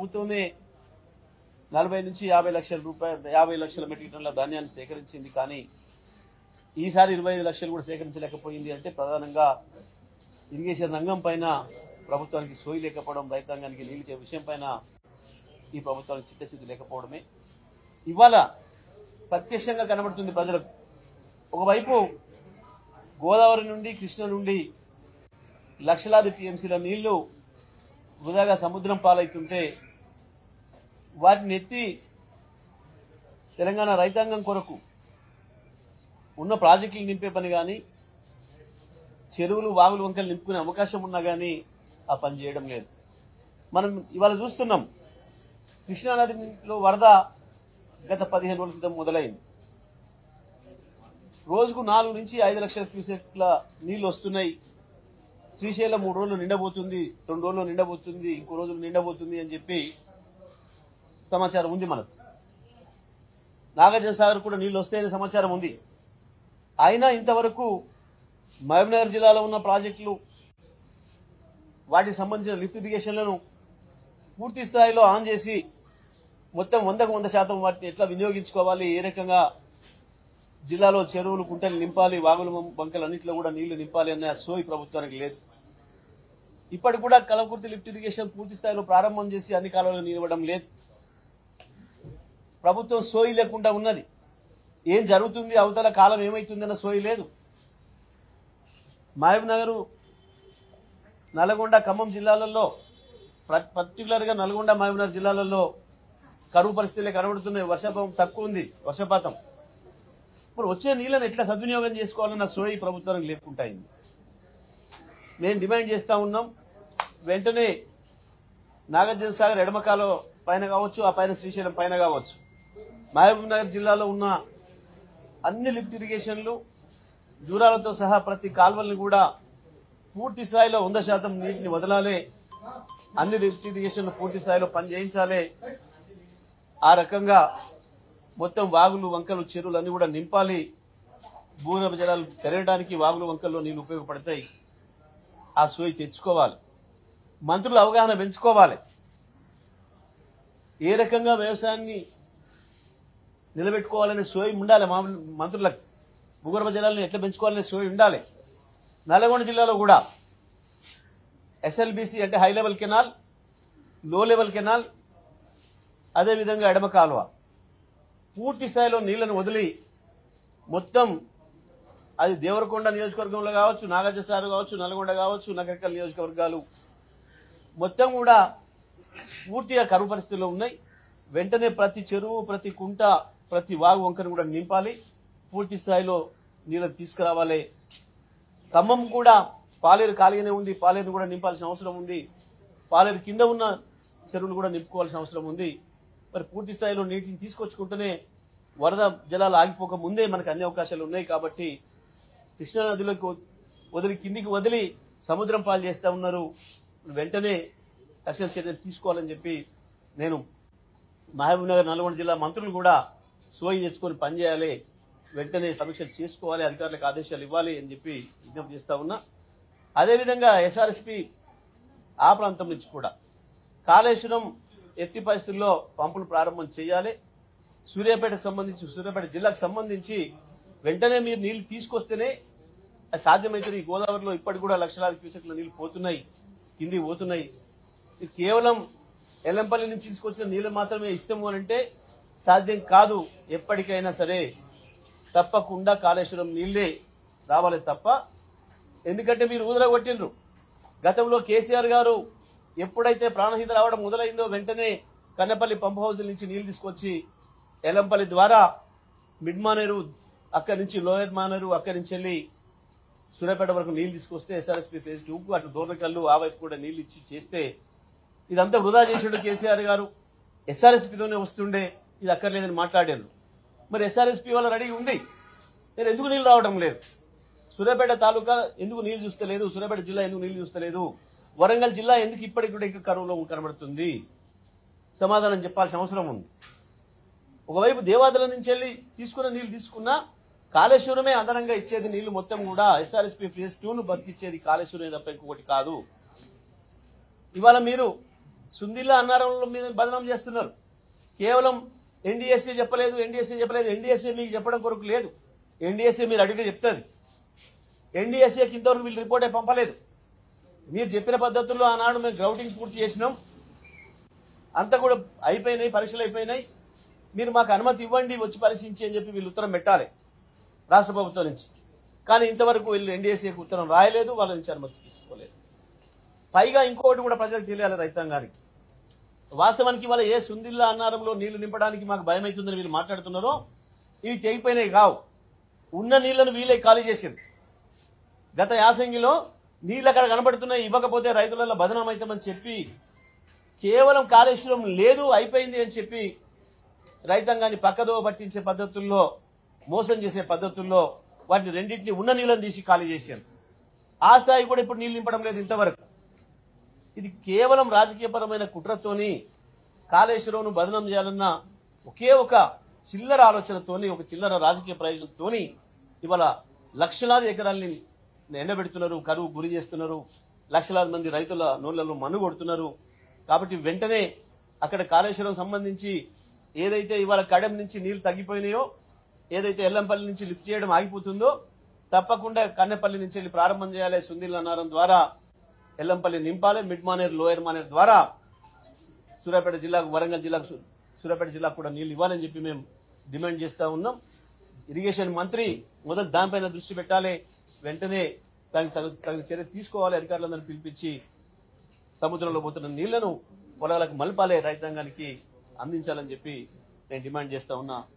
ప్రభుత్వమే నలభై నుంచి యాభై లక్షల రూపాయలు యాభై లక్షల మెట్రిక్ టన్నుల ధాన్యాన్ని సేకరించింది కానీ ఈసారి ఇరవై ఐదు లక్షలు కూడా సేకరించలేకపోయింది అంటే ప్రధానంగా ఇరిగేషన్ రంగం పైన ప్రభుత్వానికి సోయి లేకపోవడం రైతాంగానికి నిలిచే విషయం పైన ఈ ప్రభుత్వానికి చిత్తశుద్ధి లేకపోవడమే ఇవాళ ప్రత్యక్షంగా కనబడుతుంది ప్రజలకు ఒకవైపు గోదావరి నుండి కృష్ణ నుండి లక్షలాది టీఎంసీల నీళ్లు వృధాగా సముద్రం పాలవుతుంటే వాటిని ఎత్తి తెలంగాణ రైతాంగం కొరకు ఉన్న ప్రాజెక్టులు నింపే పని కానీ చెరువులు వాగులు వంకలు నింపుకునే అవకాశం ఉన్నా కానీ ఆ పని చేయడం లేదు మనం ఇవాళ చూస్తున్నాం కృష్ణానదిలో వరద గత పదిహేను రోజుల క్రితం మొదలైంది రోజుకు నాలుగు నుంచి ఐదు లక్షల క్యూసెక్ల నీళ్లు వస్తున్నాయి శ్రీశైలం మూడు రోజులు నిండబోతుంది రెండు రోజులు నిండబోతుంది ఇంకో రోజులు నిండబోతుంది అని చెప్పి సమాచారం ఉంది మనకు నాగార్జున సాగర్ కూడా నీళ్లు వస్తాయనే సమాచారం ఉంది అయినా ఇంతవరకు మహబూబ్నగర్ జిల్లాలో ఉన్న ప్రాజెక్టులు వాటికి సంబంధించిన లిఫ్ట్ ఇరిగేషన్లను పూర్తి స్థాయిలో ఆన్ చేసి మొత్తం వందకు వంద శాతం వాటిని ఎట్లా వినియోగించుకోవాలి ఏ రకంగా జిల్లాలో చెరువులు కుంటలు నింపాలి వాగులు బంకలు అన్నింటిలో కూడా నీళ్లు నింపాలి అనే సోయి ప్రభుత్వానికి లేదు ఇప్పటికి కూడా కలవకుర్తి లిఫ్ట్ ఇరిగేషన్ పూర్తి స్థాయిలో ప్రారంభం చేసి అన్ని కాలువలు నిలవడం లేదు ప్రభుత్వం సోయి లేకుండా ఉన్నది ఏం జరుగుతుంది అవతల కాలం ఏమైతుందన్న సోయి లేదు మహబూబ్ నగరు నల్గొండ ఖమ్మం జిల్లాలలో పర్టికులర్ గా నల్గొండ మహబూబ్ నగర్ జిల్లాలలో కరువు పరిస్థితులే కనబడుతున్నాయి వర్షపాతం తక్కువ ఉంది వర్షపాతం ఇప్పుడు వచ్చే నీళ్ళని ఎట్లా సద్వినియోగం చేసుకోవాలన్న సోయి ప్రభుత్వానికి లేకుంటాయి మేము డిమాండ్ చేస్తా ఉన్నాం వెంటనే నాగార్జున సాగర్ ఎడమకాలో పైన కావచ్చు ఆ పైన శ్రీశైలం పైన కావచ్చు మహబూబ్ నగర్ జిల్లాలో ఉన్న అన్ని లిఫ్ట్ ఇరిగేషన్లు జూరాలతో సహా ప్రతి కాల్వల్ని కూడా పూర్తి స్థాయిలో వంద శాతం నీటిని వదలాలి అన్ని లిఫ్ట్ ఇరిగేషన్లు పూర్తి స్థాయిలో పని చేయించాలి ఆ రకంగా మొత్తం వాగులు వంకలు చెరువులు అన్ని కూడా నింపాలి భూగర్భ జలాలు పెరగడానికి వాగులు వంకల్లో నీళ్లు ఉపయోగపడతాయి ఆ సోయి తెచ్చుకోవాలి మంత్రులు అవగాహన పెంచుకోవాలి ఏ రకంగా వ్యవసాయాన్ని నిలబెట్టుకోవాలనే సోయి ఉండాలి మామూలు మంత్రులకు భూగర్భ జలాలను ఎట్లా పెంచుకోవాలనే సోయి ఉండాలి నల్గొండ జిల్లాలో కూడా ఎస్ఎల్బిసి అంటే high level canal low level canal అదేవిధంగా ఎడమ కాలువ పూర్తి స్థాయిలో నీళ్లను వదిలి మొత్తం అది దేవరకొండ నియోజకవర్గంలో కావచ్చు నాగార్జునసాగర్ కావచ్చు నల్గొండ కావచ్చు నగరకల్ నియోజకవర్గాలు మొత్తం కూడా పూర్తిగా కరువు పరిస్థితుల్లో ఉన్నాయి వెంటనే ప్రతి చెరువు ప్రతి కుంట ప్రతి వాగు వంకను కూడా నింపాలి పూర్తి స్థాయిలో నీళ్ళని తీసుకురావాలి ఖమ్మం కూడా పాలేరు ఖాళీగానే ఉంది పాలేరుని కూడా నింపాల్సిన అవసరం ఉంది పాలేరు కింద ఉన్న చెరువులు కూడా నింపుకోవాల్సిన అవసరం ఉంది మరి పూర్తి స్థాయిలో నీటిని తీసుకొచ్చుకుంటూనే వరద జలాలు ఆగిపోక ముందే మనకు అన్ని అవకాశాలు ఉన్నాయి కాబట్టి కృష్ణా నదిలోకి వ- వదిలి కిందికి వదిలి సముద్రం పాలు చేస్తా ఉన్నారు వెంటనే తక్షణ చర్యలు తీసుకోవాలని చెప్పి నేను మహబూబ్ నగర్ నల్గొండ జిల్లా మంత్రులు కూడా సోయి తెచ్చుకొని పనిచేయాలి వెంటనే సమీక్షలు చేసుకోవాలి అధికారులకు ఆదేశాలు ఇవ్వాలి అని చెప్పి విజ్ఞప్తి చేస్తా ఉన్నా అదేవిధంగా ఎస్ఆర్ఎస్పి ఆ ప్రాంతం నుంచి కూడా కాళేశ్వరం ఎట్టి పరిస్థితుల్లో పంపులు ప్రారంభం చేయాలి సూర్యాపేటకు సంబంధించి సూర్యాపేట జిల్లాకు సంబంధించి వెంటనే మీరు నీళ్లు తీసుకొస్తేనే అది సాధ్యమవుతుంది ఈ గోదావరిలో ఇప్పటికి కూడా లక్షలాది క్యూసెక్ల నీళ్లు పోతున్నాయి కిందికి పోతున్నాయి ఇది కేవలం ఎల్లంపల్లి నుంచి తీసుకొచ్చిన నీళ్లు మాత్రమే ఇస్తాము అని అంటే సాధ్యం కాదు ఎప్పటికైనా సరే తప్పకుండా కాళేశ్వరం నీళ్లే రావాలి తప్ప ఎందుకంటే మీరు ఊదర కొట్టిండ్రు గతంలో కేసీఆర్ గారు ఎప్పుడైతే ప్రాణహిత రావడం మొదలైందో వెంటనే కన్నపల్లి పంప్ హౌస్ నుంచి నీళ్లు తీసుకొచ్చి ఎలంపల్లి ద్వారా మిడ్ మానేరు అక్కడి నుంచి లోయర్ మానేరు అక్కడి నుంచి వెళ్ళి సూర్యాపేట వరకు నీళ్లు తీసుకొస్తే ఎస్ఆర్ఎస్పీ ఫేజ్ టూ అటు దూరకల్లు ఆ వైపు కూడా నీళ్లు ఇచ్చి చేస్తే ఇదంతా వృధా చేసాడు కేసీఆర్ గారు ఎస్ఆర్ఎస్పీతోనే వస్తుండే ఇది అక్కర్లేదని మాట్లాడారు మరి ఎస్ఆర్ఎస్పీ వాళ్ళ రెడీ ఉంది నేను ఎందుకు నీళ్లు రావడం లేదు సూర్యాపేట తాలూకా ఎందుకు నీళ్లు చూస్తలేదు సూర్యాపేట జిల్లా ఎందుకు నీళ్లు చూస్తలేదు వరంగల్ జిల్లా ఎందుకు ఇప్పటికి కూడా ఇంకా కరువులో కనబడుతుంది సమాధానం చెప్పాల్సిన అవసరం ఉంది ఒకవైపు దేవాదుల నుంచి వెళ్ళి తీసుకున్న నీళ్లు తీసుకున్నా కాళేశ్వరమే అదనంగా ఇచ్చేది నీళ్లు మొత్తం కూడా ఎస్ఆర్ఎస్పీ ఫేజ్ టూ ను బతికిచ్చేది కాళేశ్వరమే తప్ప ఇంకొకటి కాదు ఇవాళ మీరు సుందిల్లా అన్నారంలో మీద బదనం చేస్తున్నారు కేవలం ఎన్డీఎస్సీ చెప్పలేదు ఎన్డీఎస్సీ చెప్పలేదు ఎన్డీఎస్సీ మీకు చెప్పడం కొరకు లేదు ఎన్డీఎస్సీ మీరు అడిగితే చెప్తుంది ఎన్డీఎస్సీకి ఇంతవరకు వీళ్ళు రిపోర్టే పంపలేదు మీరు చెప్పిన పద్ధతుల్లో ఆనాడు మేము గ్రౌటింగ్ పూర్తి చేసినాం అంతా కూడా అయిపోయినాయి పరీక్షలు అయిపోయినాయి మీరు మాకు అనుమతి ఇవ్వండి వచ్చి పరిశీలించి అని చెప్పి వీళ్ళు ఉత్తరం పెట్టాలి రాష్ట్ర ప్రభుత్వం నుంచి కానీ ఇంతవరకు వీళ్ళు ఎన్డీఎస్ఏకి ఉత్తరం రాయలేదు వాళ్ళ నుంచి అనుమతి తీసుకోలేదు పైగా ఇంకోటి కూడా ప్రజలకు తెలియాలి రైతాంగానికి వాస్తవానికి వాళ్ళ ఏ సుందిల్లా అన్నారంలో నీళ్లు నింపడానికి మాకు భయం అవుతుందని వీళ్ళు మాట్లాడుతున్నారో ఇవి తెగిపోయినాయి కావు ఉన్న నీళ్లను వీళ్ళే ఖాళీ చేసింది గత యాసంగిలో నీళ్ళు అక్కడ కనబడుతున్నాయి ఇవ్వకపోతే రైతులలో బదనాం అవుతామని చెప్పి కేవలం కాళేశ్వరం లేదు అయిపోయింది అని చెప్పి రైతాంగాన్ని పక్కదోవ పట్టించే పద్ధతుల్లో మోసం చేసే పద్ధతుల్లో వాటిని రెండింటిని ఉన్న నీళ్ళని తీసి ఖాళీ చేశారు ఆ స్థాయి కూడా ఇప్పుడు నీళ్లు నింపడం లేదు ఇంతవరకు ఇది కేవలం రాజకీయపరమైన కుట్రతోని కాళేశ్వరంను బదనం చేయాలన్న ఒకే ఒక చిల్లర ఆలోచనతోని ఒక చిల్లర రాజకీయ ప్రయోజనంతోని ఇవాళ లక్షలాది ఎకరాల్ని ఎండబెడుతున్నారు కరువు గురి చేస్తున్నారు లక్షలాది మంది రైతుల నోళ్లలో మన్ను కొడుతున్నారు కాబట్టి వెంటనే అక్కడ కాళేశ్వరం సంబంధించి ఏదైతే ఇవాళ కడెం నుంచి నీళ్లు తగ్గిపోయినాయో ఏదైతే ఎల్లంపల్లి నుంచి లిఫ్ట్ చేయడం ఆగిపోతుందో తప్పకుండా కన్నెపల్లి నుంచి వెళ్ళి ప్రారంభం చేయాలి సుందిల్ అన్నారం ద్వారా ఎల్లంపల్లి నింపాలి మిడ్ మానేర్ లోయర్ మానేర్ ద్వారా సూర్యాపేట జిల్లాకు వరంగల్ జిల్లాకు సు- సూర్యాపేట జిల్లాకు కూడా నీళ్లు ఇవ్వాలని చెప్పి మేము డిమాండ్ చేస్తా ఉన్నాం ఇరిగేషన్ మంత్రి మొదలు దానిపైన దృష్టి పెట్టాలి వెంటనే దానికి సగ- తగిన చర్య తీసుకోవాలి అధికారులందరినీ పిలిపించి సముద్రంలో పోతున్న నీళ్లను పొలాలకు మలపాలే రైతాంగానికి అందించాలని చెప్పి నేను డిమాండ్ చేస్తా ఉన్నా